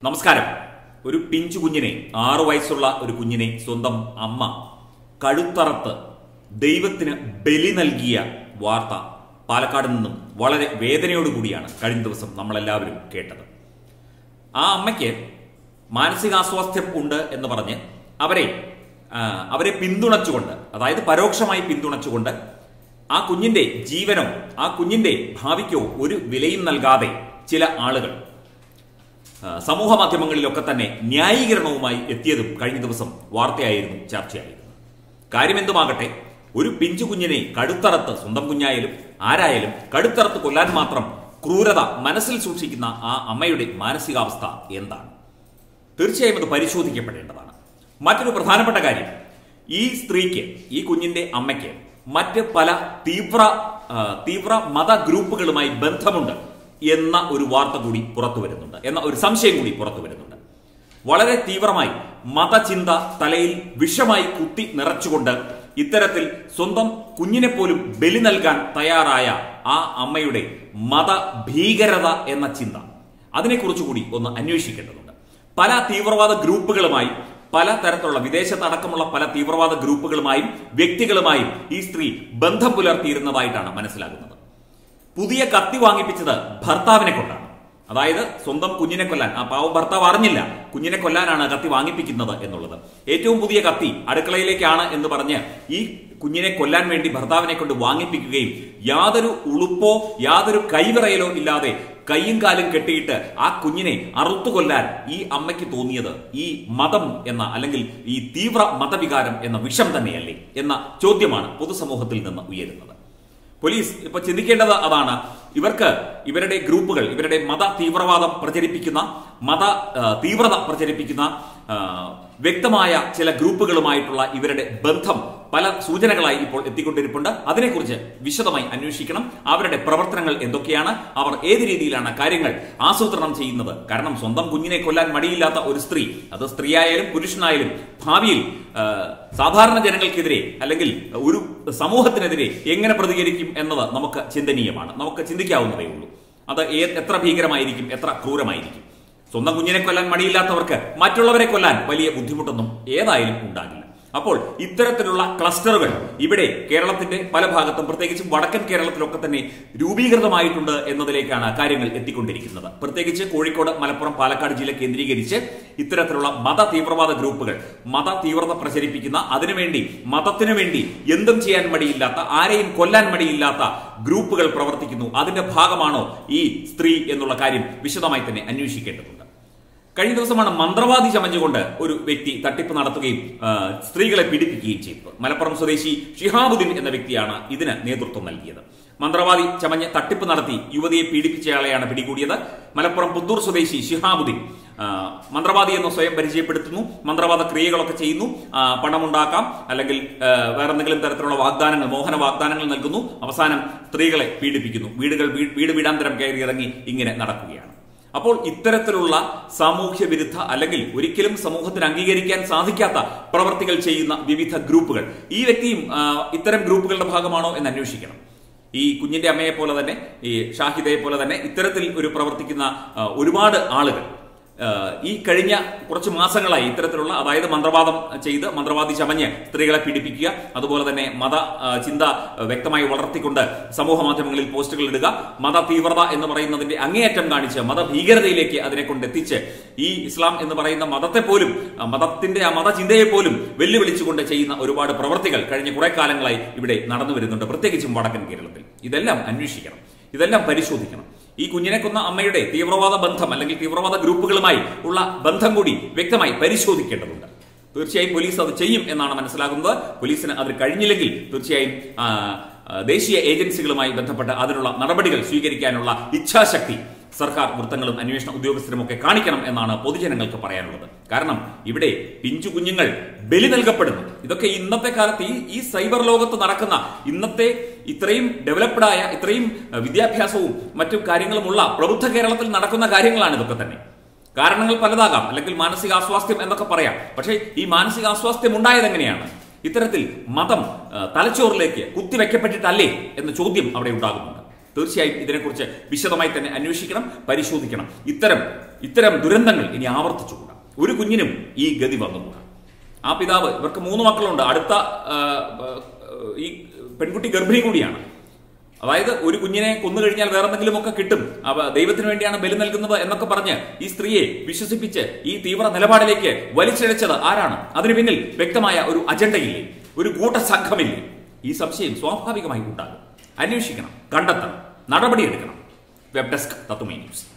നമസ്കാരം ഒരു പിഞ്ചു കുഞ്ഞിനെ ആറു വയസ്സുള്ള ഒരു കുഞ്ഞിനെ സ്വന്തം അമ്മ കഴുത്തറത്ത് ദൈവത്തിന് ബലി നൽകിയ വാർത്ത പാലക്കാട് നിന്നും വളരെ വേദനയോടുകൂടിയാണ് കഴിഞ്ഞ ദിവസം നമ്മളെല്ലാവരും കേട്ടത് ആ അമ്മയ്ക്ക് മാനസികാസ്വാസ്ഥ്യം ഉണ്ട് എന്ന് പറഞ്ഞ് അവരെ ആ, അവരെ പിന്തുണച്ചുകൊണ്ട് അതായത് പരോക്ഷമായി പിന്തുണച്ചുകൊണ്ട് ആ കുഞ്ഞിന്റെ ജീവനോ ആ കുഞ്ഞിന്റെ ഭാവിക്കോ ഒരു വിലയും നൽകാതെ ചില ആളുകൾ ആ, സമൂഹ മാധ്യമങ്ങളിലൊക്കെ തന്നെ ന്യായീകരണവുമായി എത്തിയതും കഴിഞ്ഞ ദിവസം വാർത്തയായിരുന്നു ചർച്ചയായിരുന്നു കാര്യമെന്തുമാകട്ടെ ഒരു പിഞ്ചു കുഞ്ഞിനെ കടുത്തറത്ത് സ്വന്തം കുഞ്ഞായാലും ആരായാലും കടുത്തറത്ത് കൊല്ലാൻ മാത്രം ക്രൂരത മനസ്സിൽ സൂക്ഷിക്കുന്ന ആ അമ്മയുടെ മാനസികാവസ്ഥ എന്താണ് തീർച്ചയായും അത് പരിശോധിക്കപ്പെടേണ്ടതാണ് മറ്റൊരു പ്രധാനപ്പെട്ട കാര്യം ഈ സ്ത്രീക്ക് ഈ കുഞ്ഞിന്റെ അമ്മയ്ക്ക് മറ്റ് പല തീവ്ര ആ, തീവ്ര മത ഗ്രൂപ്പുകളുമായി ബന്ധമുണ്ട് എന്ന ഒരു വാർത്ത കൂടി പുറത്തു വരുന്നുണ്ട് എന്ന ഒരു സംശയം കൂടി പുറത്തു വരുന്നുണ്ട് വളരെ തീവ്രമായി മതചിന്ത തലയിൽ വിഷമായി കുത്തി നിറച്ചുകൊണ്ട് ഇത്തരത്തിൽ സ്വന്തം കുഞ്ഞിനെ പോലും ബലി നൽകാൻ തയ്യാറായ ആ അമ്മയുടെ മതഭീകരത എന്ന ചിന്ത അതിനെക്കുറിച്ച് കൂടി ഒന്ന് അന്വേഷിക്കേണ്ടതുണ്ട് പല തീവ്രവാദ ഗ്രൂപ്പുകളുമായി പല തരത്തിലുള്ള വിദേശത്തടക്കമുള്ള പല തീവ്രവാദ ഗ്രൂപ്പുകളുമായും വ്യക്തികളുമായും ഈ സ്ത്രീ ബന്ധം പുലർത്തിയിരുന്നതായിട്ടാണ് മനസ്സിലാകുന്നത് പുതിയ കത്തി വാങ്ങിപ്പിച്ചത് ഭർത്താവിനെ കൊണ്ടാണ് അതായത് സ്വന്തം കുഞ്ഞിനെ കൊല്ലാൻ ആ പാവം ഭർത്താവ് അറിഞ്ഞില്ല കുഞ്ഞിനെ കൊല്ലാനാണ് കത്തി വാങ്ങിപ്പിക്കുന്നത് എന്നുള്ളത് ഏറ്റവും പുതിയ കത്തി അടുക്കളയിലേക്കാണ് എന്ന് പറഞ്ഞ് ഈ കുഞ്ഞിനെ കൊല്ലാൻ വേണ്ടി ഭർത്താവിനെ കൊണ്ട് വാങ്ങിപ്പിക്കുകയും യാതൊരു ഉളുപ്പോ യാതൊരു കൈവിറയലോ ഇല്ലാതെ കൈയും കാലും കെട്ടിയിട്ട് ആ കുഞ്ഞിനെ അറുത്തു കൊല്ലാൻ ഈ അമ്മയ്ക്ക് തോന്നിയത് ഈ മതം എന്ന അല്ലെങ്കിൽ ഈ തീവ്ര മതവികാരം എന്ന വിഷം തന്നെയല്ലേ എന്ന ചോദ്യമാണ് പൊതുസമൂഹത്തിൽ നിന്ന് ഉയരുന്നത് പോലീസ് ഇപ്പൊ ചിന്തിക്കേണ്ടത് അതാണ് ഇവർക്ക് ഇവരുടെ ഗ്രൂപ്പുകൾ ഇവരുടെ മത തീവ്രവാദം പ്രചരിപ്പിക്കുന്ന മത ആ, തീവ്രത പ്രചരിപ്പിക്കുന്ന ആ, വ്യക്തമായ ചില ഗ്രൂപ്പുകളുമായിട്ടുള്ള ഇവരുടെ ബന്ധം പല സൂചനകളായി ഇപ്പോൾ എത്തിക്കൊണ്ടിരിപ്പുണ്ട് അതിനെക്കുറിച്ച് വിശദമായി അന്വേഷിക്കണം അവരുടെ പ്രവർത്തനങ്ങൾ എന്തൊക്കെയാണ് അവർ ഏത് രീതിയിലാണ് കാര്യങ്ങൾ ആസൂത്രണം ചെയ്യുന്നത് കാരണം സ്വന്തം കുഞ്ഞിനെ കൊല്ലാൻ മടിയില്ലാത്ത ഒരു സ്ത്രീ അത് സ്ത്രീയായാലും പുരുഷനായാലും ഭാവിയിൽ ആ, സാധാരണ ജനങ്ങൾക്കെതിരെ അല്ലെങ്കിൽ ഒരു സമൂഹത്തിനെതിരെ എങ്ങനെ പ്രതികരിക്കും എന്നത് നമുക്ക് ചിന്തനീയമാണ് നമുക്ക് ചിന്തിക്കാവുന്നതേ ഉള്ളൂ അത് ഏ- എത്ര ഭീകരമായിരിക്കും എത്ര ക്രൂരമായിരിക്കും സ്വന്തം കുഞ്ഞിനെ കൊല്ലാൻ മടിയില്ലാത്തവർക്ക് മറ്റുള്ളവരെ കൊല്ലാൻ വലിയ ബുദ്ധിമുട്ടൊന്നും ഏതായാലും ഉണ്ടാകില്ല അപ്പോൾ ഇത്തരത്തിലുള്ള ക്ലസ്റ്ററുകൾ ഇവിടെ കേരളത്തിന്റെ പല ഭാഗത്തും പ്രത്യേകിച്ചും വടക്കൻ കേരളത്തിലൊക്കെ തന്നെ രൂപീകൃതമായിട്ടുണ്ട് എന്നതിലേക്കാണ് കാര്യങ്ങൾ എത്തിക്കൊണ്ടിരിക്കുന്നത് പ്രത്യേകിച്ച് കോഴിക്കോട് മലപ്പുറം പാലക്കാട് ജില്ല കേന്ദ്രീകരിച്ച് ഇത്തരത്തിലുള്ള മത തീവ്രവാദ ഗ്രൂപ്പുകൾ മത തീവ്രത പ്രചരിപ്പിക്കുന്ന അതിനുവേണ്ടി മതത്തിനു വേണ്ടി എന്തും ചെയ്യാൻ മടിയില്ലാത്ത ആരെയും കൊല്ലാൻ മടിയില്ലാത്ത ഗ്രൂപ്പുകൾ പ്രവർത്തിക്കുന്നു അതിന്റെ ഭാഗമാണോ ഈ സ്ത്രീ എന്നുള്ള കാര്യം വിശദമായി തന്നെ അന്വേഷിക്കേണ്ടതുണ്ട് കഴിഞ്ഞ ദിവസമാണ് മന്ത്രവാദി ചമഞ്ഞുകൊണ്ട് ഒരു വ്യക്തി തട്ടിപ്പ് നടത്തുകയും ആ, സ്ത്രീകളെ പീഡിപ്പിക്കുകയും ചെയ്തത് മലപ്പുറം സ്വദേശി ഷിഹാബുദ്ദീൻ എന്ന വ്യക്തിയാണ് ഇതിന് നേതൃത്വം നൽകിയത് മന്ത്രവാദി ചമഞ്ഞ് തട്ടിപ്പ് നടത്തി യുവതിയെ പീഡിപ്പിച്ചയാളെയാണ് പിടികൂടിയത് മലപ്പുറം പുത്തൂർ സ്വദേശി ഷിഹാബുദ്ദീൻ ആ, മന്ത്രവാദി എന്ന് സ്വയം പരിചയപ്പെടുത്തുന്നു മന്ത്രവാദ ക്രിയകളൊക്കെ ചെയ്യുന്നു ആ, പണമുണ്ടാക്കാം അല്ലെങ്കിൽ ആ, വേറെ എന്തെങ്കിലും തരത്തിലുള്ള വാഗ്ദാനങ്ങൾ മോഹന വാഗ്ദാനങ്ങൾ നൽകുന്നു അവസാനം സ്ത്രീകളെ പീഡിപ്പിക്കുന്നു വീടുകൾ വീ- വീട് വീടാന്തരം കയറി ഇറങ്ങി ഇങ്ങനെ നടക്കുകയാണ് അപ്പോൾ ഇത്തരത്തിലുള്ള സാമൂഹ്യ വിരുദ്ധ അല്ലെങ്കിൽ ഒരിക്കലും സമൂഹത്തിന് അംഗീകരിക്കാൻ സാധിക്കാത്ത പ്രവർത്തികൾ ചെയ്യുന്ന വിവിധ ഗ്രൂപ്പുകൾ ഈ വ്യക്തിയും ആ, ഇത്തരം ഗ്രൂപ്പുകളുടെ ഭാഗമാണോ എന്ന് അന്വേഷിക്കണം ഈ കുഞ്ഞിന്റെ അമ്മയെ പോലെ തന്നെ ഈ ഷാഹിദയെ പോലെ തന്നെ ഇത്തരത്തിൽ ഒരു പ്രവർത്തിക്കുന്ന ആ, ഒരുപാട് ആളുകൾ ആ, ഈ കഴിഞ്ഞ കുറച്ച് മാസങ്ങളായി ഇത്തരത്തിലുള്ള അതായത് മന്ത്രവാദം ചെയ്ത് മന്ത്രവാദി ചമഞ്ഞ് സ്ത്രീകളെ പീഡിപ്പിക്കുക അതുപോലെ തന്നെ മത ആ, ചിന്ത വ്യക്തമായി വളർത്തിക്കൊണ്ട് സമൂഹ മാധ്യമങ്ങളിൽ പോസ്റ്റുകൾ ഇടുക മത തീവ്രത എന്ന് പറയുന്നതിന്റെ അങ്ങേയറ്റം കാണിച്ച് മതഭീകരതയിലേക്ക് അതിനെ കൊണ്ടെത്തിച്ച് ഈ ഇസ്ലാം എന്ന് പറയുന്ന മതത്തെ പോലും ആ, മതത്തിന്റെ ആ മതചിന്തയെ പോലും വെല്ലുവിളിച്ചുകൊണ്ട് ചെയ്യുന്ന ഒരുപാട് പ്രവർത്തികൾ കഴിഞ്ഞ കുറെ കാലങ്ങളായി ഇവിടെ നടന്നു വരുന്നുണ്ട് പ്രത്യേകിച്ചും വടക്കൻ കേരളത്തിൽ ഇതെല്ലാം അന്വേഷിക്കണം ഇതെല്ലാം പരിശോധിക്കണം ഈ കുഞ്ഞിനെ കൊന്ന അമ്മയുടെ തീവ്രവാദ ബന്ധം അല്ലെങ്കിൽ തീവ്രവാദ ഗ്രൂപ്പുകളുമായി ഉള്ള ബന്ധം കൂടി വ്യക്തമായി പരിശോധിക്കേണ്ടതുണ്ട് തീർച്ചയായും പോലീസ് അത് ചെയ്യും എന്നാണ് മനസ്സിലാകുന്നത് പോലീസിന് അതിന് കഴിഞ്ഞില്ലെങ്കിൽ തീർച്ചയായും ആ, ആ, ദേശീയ ഏജൻസികളുമായി ബന്ധപ്പെട്ട് അതിനുള്ള നടപടികൾ സ്വീകരിക്കാനുള്ള ഇച്ഛാശക്തി സർക്കാർ വൃത്തങ്ങളും അന്വേഷണ ഉദ്യോഗസ്ഥരും ഒക്കെ കാണിക്കണം എന്നാണ് പൊതുജനങ്ങൾക്ക് പറയാനുള്ളത് കാരണം ഇവിടെ പിഞ്ചു കുഞ്ഞുങ്ങൾ ബലി നൽകപ്പെടുന്നു ഇതൊക്കെ ഇന്നത്തെ കാലത്ത് ഈ ഈ സൈബർ ലോകത്ത് നടക്കുന്ന ഇന്നത്തെ ഇത്രയും ഡെവലപ്ഡ് ആയ ഇത്രയും അഹ്, വിദ്യാഭ്യാസവും മറ്റു കാര്യങ്ങളുമുള്ള പ്രബുദ്ധ കേരളത്തിൽ നടക്കുന്ന കാര്യങ്ങളാണ് ഇതൊക്കെ തന്നെ കാരണങ്ങൾ പലതാകാം അല്ലെങ്കിൽ മാനസികാസ്വാസ്ഥ്യം എന്നൊക്കെ പറയാം പക്ഷേ ഈ മാനസികാസ്വാസ്ഥ്യം ഉണ്ടായത് എങ്ങനെയാണ് ഇത്തരത്തിൽ മതം ആ, തലച്ചോറിലേക്ക് കുത്തിവെക്കപ്പെട്ടിട്ടല്ലേ എന്ന ചോദ്യം അവിടെ ഉണ്ടാകുന്നുണ്ട് തീർച്ചയായും ഇതിനെക്കുറിച്ച് വിശദമായി തന്നെ അന്വേഷിക്കണം പരിശോധിക്കണം ഇത്തരം ഇത്തരം ദുരന്തങ്ങൾ ഇനി ആവർത്തിച്ചുകൂടാ ഒരു കുഞ്ഞിനും ഈ ഗതി വന്നുകൂടാ ആ പിതാവ് ഇവർക്ക് മൂന്ന് മക്കളുണ്ട് അടുത്ത ആ, ആ, ഈ പെൺകുട്ടി ഗർഭിണി കൂടിയാണ് അതായത് ഒരു കുഞ്ഞിനെ കൊന്നു കഴിഞ്ഞാൽ വേറെ എന്തെങ്കിലുമൊക്കെ കിട്ടും അവ ദൈവത്തിന് വേണ്ടിയാണ് ബലി നൽകുന്നത് എന്നൊക്കെ പറഞ്ഞ് ഈ സ്ത്രീയെ വിശ്വസിപ്പിച്ച് ഈ തീവ്ര നിലപാടിലേക്ക് വലിച്ചിഴച്ചത് ആരാണ് അതിനു പിന്നിൽ വ്യക്തമായ ഒരു അജണ്ടയില്ലേ ഒരു കൂട്ടസംഘമില്ലേ ഈ സംശയം സ്വാഭാവികമായി ഉണ്ടാകും അന്വേഷിക്കണം കണ്ടെത്തണം നടപടിയെടുക്കണം വെബ് ഡെസ്ക് തത്തുമൈ ന്യൂസ്